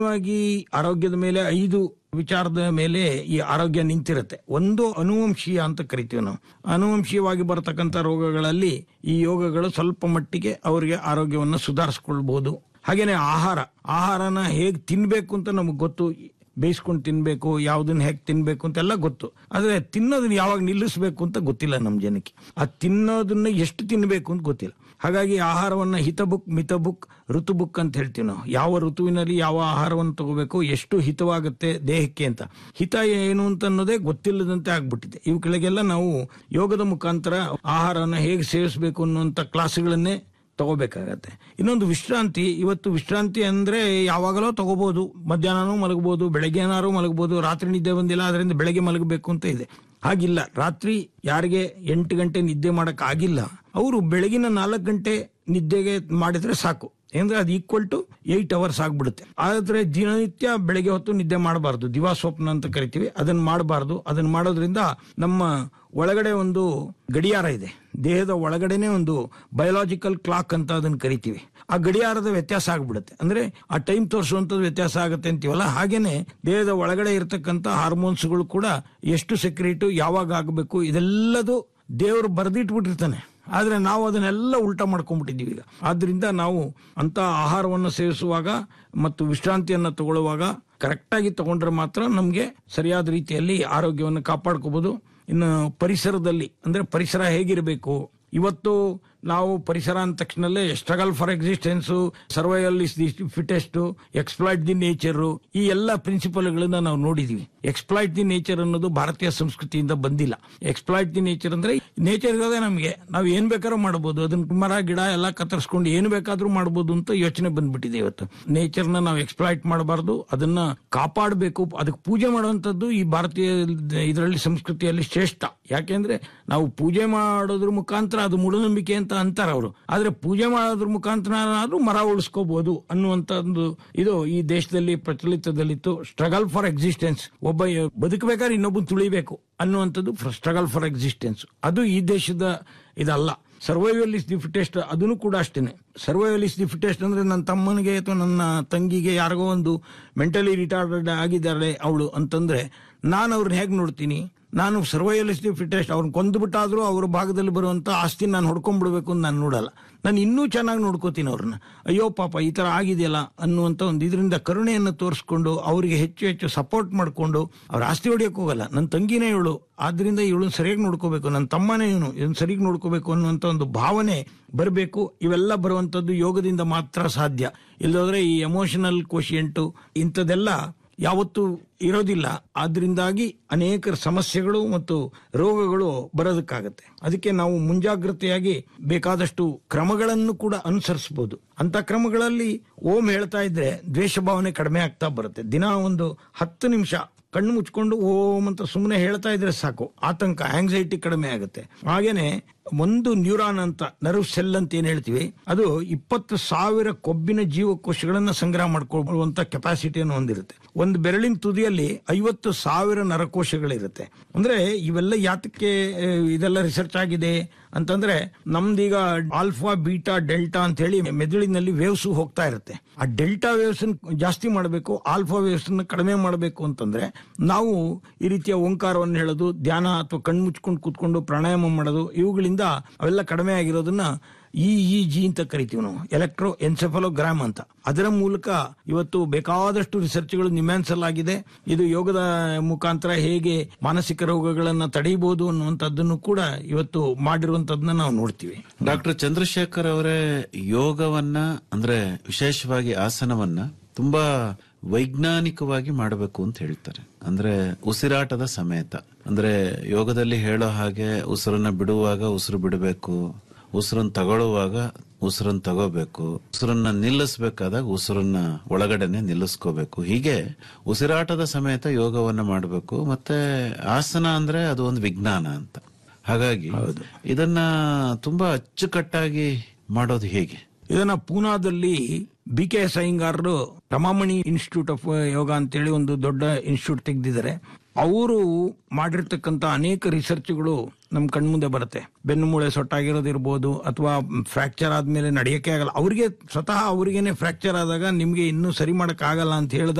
ಮುಖ್ಯವಾಗಿ ಆರೋಗ್ಯದ ಮೇಲೆ ಐದು ವಿಚಾರದ ಮೇಲೆ ಈ ಆರೋಗ್ಯ ನಿಂತಿರುತ್ತೆ ಒಂದು ಅನುವಂಶೀಯ ಅಂತ ಕರಿತೀವಿ ನಾವು ಅನುವಂಶೀಯವಾಗಿ ಬರತಕ್ಕಂಥ ರೋಗಗಳಲ್ಲಿ ಈ ಯೋಗಗಳು ಸ್ವಲ್ಪ ಮಟ್ಟಿಗೆ ಅವರಿಗೆ ಆರೋಗ್ಯವನ್ನು ಸುಧಾರಿಸ್ಕೊಳ್ಬಹುದು ಹಾಗೇನೆ ಆಹಾರ ಆಹಾರನ ಹೇಗ್ ತಿನ್ಬೇಕು ಅಂತ ನಮಗೆ ಗೊತ್ತು ಬೇಯಿಸ್ಕೊಂಡು ತಿನ್ಬೇಕು ಯಾವ್ದನ್ನ ಹೇಗೆ ತಿನ್ಬೇಕು ಅಂತೆಲ್ಲ ಗೊತ್ತು ಆದ್ರೆ ತಿನ್ನೋದನ್ನ ಯಾವಾಗ ನಿಲ್ಲಿಸ್ಬೇಕು ಅಂತ ಗೊತ್ತಿಲ್ಲ ನಮ್ಮ ಜನಕ್ಕೆ ಆ ತಿನ್ನೋದನ್ನ ಎಷ್ಟು ತಿನ್ಬೇಕು ಅಂತ ಗೊತ್ತಿಲ್ಲ ಹಾಗಾಗಿ ಆಹಾರವನ್ನ ಹಿತಬುಕ್ ಮಿತಬುಕ್ ಋತುಬುಕ್ ಅಂತ ಹೇಳ್ತೀವಿ ನಾವು ಯಾವ ಋತುವಿನಲ್ಲಿ ಯಾವ ಆಹಾರವನ್ನು ತಗೋಬೇಕು ಎಷ್ಟು ಹಿತವಾಗುತ್ತೆ ದೇಹಕ್ಕೆ ಅಂತ ಹಿತ ಏನು ಅಂತ ಅನ್ನೋದೇ ಗೊತ್ತಿಲ್ಲದಂತೆ ಆಗ್ಬಿಟ್ಟಿದೆ ಇವುಗಳಿಗೆಲ್ಲ ನಾವು ಯೋಗದ ಮುಖಾಂತರ ಆಹಾರವನ್ನು ಹೇಗೆ ಸೇವಿಸಬೇಕು ಅನ್ನುವಂಥ ಕ್ಲಾಸ್ಗಳನ್ನೇ ತಗೋಬೇಕಾಗತ್ತೆ ಇನ್ನೊಂದು ವಿಶ್ರಾಂತಿ ಇವತ್ತು ವಿಶ್ರಾಂತಿ ಅಂದ್ರೆ ಯಾವಾಗಲೋ ತಗೋಬಹುದು ಮಧ್ಯಾಹ್ನನೂ ಮಲಗಬಹುದು ಬೆಳಗ್ಗೆ ಏನಾರು ಮಲಗಬಹುದು ರಾತ್ರಿ ನಿದ್ದೆ ಬಂದಿಲ್ಲ ಅದರಿಂದ ಬೆಳಗ್ಗೆ ಮಲಗಬೇಕು ಅಂತ ಇದೆ ಹಾಗಿಲ್ಲ ರಾತ್ರಿ ಯಾರಿಗೆ ಎಂಟು ಗಂಟೆ ನಿದ್ದೆ ಮಾಡಕ್ ಆಗಿಲ್ಲ ಅವರು ಬೆಳಗಿನ ನಾಲ್ಕು ಗಂಟೆ ನಿದ್ದೆಗೆ ಮಾಡಿದ್ರೆ ಸಾಕು ಅಂದ್ರೆ ಅದು ಈಕ್ವಲ್ ಟು ಏಟ್ ಅವರ್ಸ್ ಆಗ್ಬಿಡುತ್ತೆ ಆದ್ರೆ ದಿನನಿತ್ಯ ಬೆಳಗ್ಗೆ ಹೊತ್ತು ನಿದ್ದೆ ಮಾಡಬಾರ್ದು ದಿವಾ ಸ್ವಪ್ನ ಅಂತ ಕರಿತೀವಿ ಅದನ್ನ ಮಾಡಬಾರ್ದು ಅದನ್ನ ಮಾಡೋದ್ರಿಂದ ನಮ್ಮ ಒಳಗಡೆ ಒಂದು ಗಡಿಯಾರ ಇದೆ ದೇಹದ ಒಳಗಡೆನೆ ಒಂದು ಬಯೋಲಾಜಿಕಲ್ ಕ್ಲಾಕ್ ಅಂತ ಅದನ್ನ ಕರಿತೀವಿ ಆ ಗಡಿಯಾರದ ವ್ಯತ್ಯಾಸ ಆಗ್ಬಿಡುತ್ತೆ ಅಂದ್ರೆ ಆ ಟೈಮ್ ತೋರಿಸುವಂತದ್ದು ವ್ಯತ್ಯಾಸ ಆಗುತ್ತೆ ಅಂತೀವಲ್ಲ ಹಾಗೇನೆ ದೇಹದ ಒಳಗಡೆ ಇರತಕ್ಕಂತ ಹಾರ್ಮೋನ್ಸ್ಗಳು ಕೂಡ ಎಷ್ಟು ಸೆಕ್ರೇಟು ಯಾವಾಗ ಆಗಬೇಕು ಇದೆಲ್ಲದು ದೇವರು ಬರೆದಿಟ್ಬಿಟ್ಟಿರ್ತಾನೆ ಆದ್ರೆ ನಾವು ಅದನ್ನೆಲ್ಲ ಉಲ್ಟಾ ಮಾಡ್ಕೊಂಡ್ಬಿಟ್ಟಿದ್ದೀವಿ ಈಗ ಆದ್ರಿಂದ ನಾವು ಅಂತ ಆಹಾರವನ್ನು ಸೇವಿಸುವಾಗ ಮತ್ತು ವಿಶ್ರಾಂತಿಯನ್ನು ತಗೊಳ್ಳುವಾಗ ಕರೆಕ್ಟಾಗಿ ತಗೊಂಡ್ರೆ ಮಾತ್ರ ನಮಗೆ ಸರಿಯಾದ ರೀತಿಯಲ್ಲಿ ಆರೋಗ್ಯವನ್ನು ಕಾಪಾಡ್ಕೋಬಹುದು ಇನ್ನು ಪರಿಸರದಲ್ಲಿ ಅಂದ್ರೆ ಪರಿಸರ ಹೇಗಿರಬೇಕು ಇವತ್ತು ನಾವು ಪರಿಸರ ಅಂದ ತಕ್ಷಣಲ್ಲೇ struggle for existence survival is the fittest exploit the nature ಈ ಎಲ್ಲ ಪ್ರಿನ್ಸಿಪಲ್ಗಳನ್ನ ನಾವು ನೋಡಿದೀವಿ ಎಕ್ಸ್ಪ್ಲಾಯ್ಟ್ ದಿ ನೇಚರ್ ಅನ್ನೋದು ಭಾರತೀಯ ಸಂಸ್ಕೃತಿಯಿಂದ ಬಂದಿಲ್ಲ ಎಕ್ಸ್ಪ್ಲಾಯ್ಟ್ ದಿ ನೇಚರ್ ಅಂದ್ರೆ ನೇಚರ್ ಇರೋದೇ ನಮಗೆ ನಾವು ಏನ್ ಬೇಕಾದ್ರೂ ಮಾಡಬಹುದು ಅದನ್ನ ಮರ ಗಿಡ ಎಲ್ಲ ಕತ್ತರಿಸ್ಕೊಂಡು ಏನ್ ಬೇಕಾದ್ರೂ ಮಾಡಬಹುದು ಅಂತ ಯೋಚನೆ ಬಂದ್ಬಿಟ್ಟಿದೆ ಇವತ್ತು ನೇಚರ್ನ ನಾವು ಎಕ್ಸ್ಪ್ಲಾಯ್ಟ್ ಮಾಡಬಾರ್ದು ಅದನ್ನ ಕಾಪಾಡಬೇಕು ಅದಕ್ಕೆ ಪೂಜೆ ಮಾಡುವಂತದ್ದು ಈ ಭಾರತೀಯ ಇದರಲ್ಲಿ ಸಂಸ್ಕೃತಿಯಲ್ಲಿ ಶ್ರೇಷ್ಠ ಯಾಕೆಂದ್ರೆ ನಾವು ಪೂಜೆ ಮಾಡೋದ್ರ ಮುಖಾಂತರ ಅದು ಮೂಢನಂಬಿಕೆ ಅಂತ ಅಂತಾರ ಅವರು ಆದ್ರೆ ಪೂಜೆ ಮಾಡೋದ್ರ ಮುಖಾಂತರ ಆದ್ರೂ ಮರ ಉಳಿಸ್ಕೋಬಹುದು ಅನ್ನುವಂತ ಒಂದು ಇದು ಈ ದೇಶದಲ್ಲಿ ಪ್ರಚಲಿತದಲ್ಲಿತ್ತು ಸ್ಟ್ರಗಲ್ ಫಾರ್ ಎಕ್ಸಿಸ್ಟೆನ್ಸ್ ಒಬ್ಬ ಬದುಕಬೇಕಾದ್ರೆ ಇನ್ನೊಬ್ಬ ತುಳಿಬೇಕು ಅನ್ನುವಂಥದ್ದು ಸ್ಟ್ರಗಲ್ ಫಾರ್ ಎಕ್ಸಿಸ್ಟೆನ್ಸ್ ಅದು ಈ ದೇಶದ ಇದಲ್ಲ ಸರ್ವೈವಲ್ ಇಸ್ ದಿ ಫಿಟೆಸ್ಟ್ ಅದನ್ನು ಕೂಡ ಅಷ್ಟೇನೆ ಸರ್ವೈವಲ್ ಇಸ್ ದಿ ಫಿಟೆಸ್ಟ್ ಅಂದ್ರೆ ನನ್ನ ತಮ್ಮನಿಗೆ ಅಥವಾ ನನ್ನ ತಂಗಿಗೆ ಯಾರಿಗೋ ಒಂದು ಮೆಂಟಲಿ ರಿಟಾರ್ಡೆಡ್ ಆಗಿದ್ದಾರೆ ಅವಳು ಅಂತಂದ್ರೆ ನಾನು ಅವ್ರನ್ನ ಹೇಗೆ ನೋಡ್ತೀನಿ ನಾನು ಸರ್ವೈವಲ್ ಇಸ್ ದಿ ಫಿಟೆಸ್ಟ್ ಅವ್ರನ್ನ ಕೊಂದ್ಬಿಟ್ಟಾದ್ರೂ ಅವ್ರ ಭಾಗದಲ್ಲಿ ಬರುವಂತ ಆಸ್ತಿ ನಾನು ಹೊಡ್ಕೊಂಡ್ಬಿಡ್ಬೇಕು ಅಂತ ನಾನು ನೋಡಲ್ಲ ನಾನು ಇನ್ನೂ ಚೆನ್ನಾಗಿ ನೋಡ್ಕೋತೀನಿ ಅವ್ರನ್ನ ಅಯ್ಯೋ ಪಾಪ ಈ ತರ ಆಗಿದೆಯಲ್ಲ ಅನ್ನುವಂತ ಒಂದು ಇದರಿಂದ ಕರುಣೆಯನ್ನು ತೋರಿಸ್ಕೊಂಡು ಅವರಿಗೆ ಹೆಚ್ಚು ಹೆಚ್ಚು ಸಪೋರ್ಟ್ ಮಾಡಿಕೊಂಡು ಅವ್ರ ಆಸ್ತಿ ಹೊಡಿಯಕ್ ಹೋಗಲ್ಲ ನನ್ನ ತಂಗಿನೇ ಇವಳು ಆದ್ರಿಂದ ಇವಳನ್ನ ಸರಿಯಾಗಿ ನೋಡ್ಕೋಬೇಕು ನನ್ನ ತಮ್ಮನೇ ಇವನು ಇದನ್ನ ಸರಿಯಾಗಿ ನೋಡ್ಕೋಬೇಕು ಅನ್ನುವಂತ ಒಂದು ಭಾವನೆ ಬರಬೇಕು ಇವೆಲ್ಲ ಬರುವಂತದ್ದು ಯೋಗದಿಂದ ಮಾತ್ರ ಸಾಧ್ಯ ಇಲ್ಲದ್ರೆ ಈ ಎಮೋಷನಲ್ ಕೋಶಿಯಂಟು ಇಂಥದೆಲ್ಲ ಯಾವತ್ತೂ ಇರೋದಿಲ್ಲ ಆದ್ರಿಂದಾಗಿ ಅನೇಕ ಸಮಸ್ಯೆಗಳು ಮತ್ತು ರೋಗಗಳು ಬರೋದಕ್ಕಾಗತ್ತೆ ಅದಕ್ಕೆ ನಾವು ಮುಂಜಾಗ್ರತೆಯಾಗಿ ಬೇಕಾದಷ್ಟು ಕ್ರಮಗಳನ್ನು ಕೂಡ ಅನುಸರಿಸಬಹುದು ಅಂತ ಕ್ರಮಗಳಲ್ಲಿ ಓಂ ಹೇಳ್ತಾ ಇದ್ರೆ ದ್ವೇಷ ಭಾವನೆ ಕಡಿಮೆ ಆಗ್ತಾ ಬರುತ್ತೆ ದಿನ ಒಂದು ಹತ್ತು ನಿಮಿಷ ಕಣ್ಣು ಮುಚ್ಕೊಂಡು ಓಂ ಅಂತ ಸುಮ್ಮನೆ ಹೇಳ್ತಾ ಇದ್ರೆ ಸಾಕು ಆತಂಕ ಆಂಗ್ಸೈಟಿ ಕಡಿಮೆ ಆಗುತ್ತೆ ಹಾಗೇನೆ ಒಂದು ನ್ಯೂರಾನ್ ಅಂತ ನರ್ವ್ ಸೆಲ್ ಅಂತ ಏನ್ ಹೇಳ್ತೀವಿ ಅದು ಇಪ್ಪತ್ತು ಸಾವಿರ ಕೊಬ್ಬಿನ ಜೀವಕೋಶಗಳನ್ನ ಸಂಗ್ರಹ ಮಾಡ್ಕೊಳ್ಳುವಂತ ಕೆಪಾಸಿಟಿಯನ್ನು ಹೊಂದಿರುತ್ತೆ ಒಂದು ಬೆರಳಿನ ತುದಿಯಲ್ಲಿ ಐವತ್ತು ಸಾವಿರ ನರಕೋಶಗಳಿರುತ್ತೆ ಅಂದ್ರೆ ಇವೆಲ್ಲ ಯಾತಕ್ಕೆ ಆ, ಇದೆಲ್ಲ ರಿಸರ್ಚ್ ಆಗಿದೆ ಅಂತಂದ್ರೆ ನಮ್ದೀಗ ಆಲ್ಫಾ ಬೀಟಾ ಡೆಲ್ಟಾ ಅಂತ ಹೇಳಿ ಮೆದುಳಿನಲ್ಲಿ ವೇವ್ಸ್ ಹೋಗ್ತಾ ಇರುತ್ತೆ ಆ ಡೆಲ್ಟಾ ವೇವ್ಸ್ ಜಾಸ್ತಿ ಮಾಡಬೇಕು ಆಲ್ಫಾ ವೇವ್ಸ್ ಕಡಿಮೆ ಮಾಡಬೇಕು ಅಂತಂದ್ರೆ ನಾವು ಈ ರೀತಿಯ ಓಂಕಾರವನ್ನು ಹೇಳೋದು ಧ್ಯಾನ ಅಥವಾ ಕಣ್ಣು ಮುಚ್ಕೊಂಡು ಕೂತ್ಕೊಂಡು ಪ್ರಾಣಾಯಾಮ ಮಾಡೋದು ಇವುಗಳಿಂದ ಅವೆಲ್ಲ ಕಡಿಮೆ ಆಗಿರೋದನ್ನ ಇ ಇ ಜಿ ಅಂತ ಕರಿತೀವಿ ನಾವು ಎಲೆಕ್ಟ್ರೋ ಎನ್ಸೆಫಲೋಗ್ರಾಮ್ ಅಂತ ಅದರ ಮೂಲಕ ಇವತ್ತು ಬೇಕಾದಷ್ಟು ರಿಸರ್ಚ್ಗಳು ನಿಮ್ಯಾನ್ಸಲಾಗಿದೆ ಇದು ಯೋಗದ ಮುಖಾಂತರ ಹೇಗೆ ಮಾನಸಿಕ ರೋಗಗಳನ್ನ ತಡೆಯಬಹುದು ಅನ್ನುವಂಥದ್ದನ್ನು ಕೂಡ ಇವತ್ತು ಮಾಡಿರುವಂತದನ್ನ ನಾವು ನೋಡ್ತೀವಿ ಡಾಕ್ಟರ್ ಚಂದ್ರಶೇಖರ್ ಅವರೇ ಯೋಗವನ್ನ ಅಂದ್ರೆ ವಿಶೇಷವಾಗಿ ಆಸನವನ್ನ ತುಂಬಾ ವೈಜ್ಞಾನಿಕವಾಗಿ ಮಾಡಬೇಕು ಅಂತ ಹೇಳ್ತಾರೆ ಅಂದ್ರೆ ಉಸಿರಾಟದ ಸಮೇತ ಅಂದ್ರೆ ಯೋಗದಲ್ಲಿ ಹೇಳೋ ಹಾಗೆ ಉಸಿರನ್ನ ಬಿಡುವಾಗ ಉಸಿರು ಬಿಡಬೇಕು ಉಸಿರನ್ನ ತಗೊಳ್ಳುವಾಗ ಉಸಿರನ್ನ ತಗೋಬೇಕು ಉಸಿರನ್ನ ನಿಲ್ಲಿಸ್ಬೇಕಾದಾಗ ಉಸಿರನ್ನ ಒಳಗಡೆನೆ ನಿಲ್ಲಿಸ್ಕೋಬೇಕು ಹೀಗೆ ಉಸಿರಾಟದ ಸಮೇತ ಯೋಗವನ್ನ ಮಾಡಬೇಕು ಮತ್ತೆ ಆಸನ ಅಂದ್ರೆ ಅದು ಒಂದು ವಿಜ್ಞಾನ ಅಂತ ಹಾಗಾಗಿ ಇದನ್ನ ತುಂಬಾ ಅಚ್ಚುಕಟ್ಟಾಗಿ ಮಾಡೋದು ಹೇಗೆ ಇದನ್ನ ಪೂನಾದಲ್ಲಿ ಬಿ ಕೆ ಎಸ್ ಅಯ್ಯಂಗಾರರು ರಮಾಮಣಿ ಇನ್ಸ್ಟಿಟ್ಯೂಟ್ ಆಫ್ ಯೋಗ ಅಂತೇಳಿ ಒಂದು ದೊಡ್ಡ ಇನ್ಸ್ಟಿಟ್ಯೂಟ್ ತೆಗೆದಿದ್ದಾರೆ ಅವರು ಮಾಡಿರ್ತಕ್ಕಂಥ ಅನೇಕ ರಿಸರ್ಚ್ಗಳು ನಮ್ ಕಣ್ಮುಂದೆ ಬರುತ್ತೆ ಬೆನ್ನು ಮೂಳೆ ಸೊಟ್ಟಾಗಿರೋದಿರ್ಬೋದು ಅಥವಾ ಫ್ರಾಕ್ಚರ್ ಆದ್ಮೇಲೆ ನಡೆಯಕ್ಕೆ ಆಗಲ್ಲ ಅವ್ರಿಗೆ ಸ್ವತಃ ಅವ್ರಿಗೇನೆ ಫ್ರಾಕ್ಚರ್ ಆದಾಗ ನಿಮ್ಗೆ ಇನ್ನೂ ಸರಿ ಮಾಡಕ್ ಆಗಲ್ಲ ಅಂತ ಹೇಳಿದಾಗ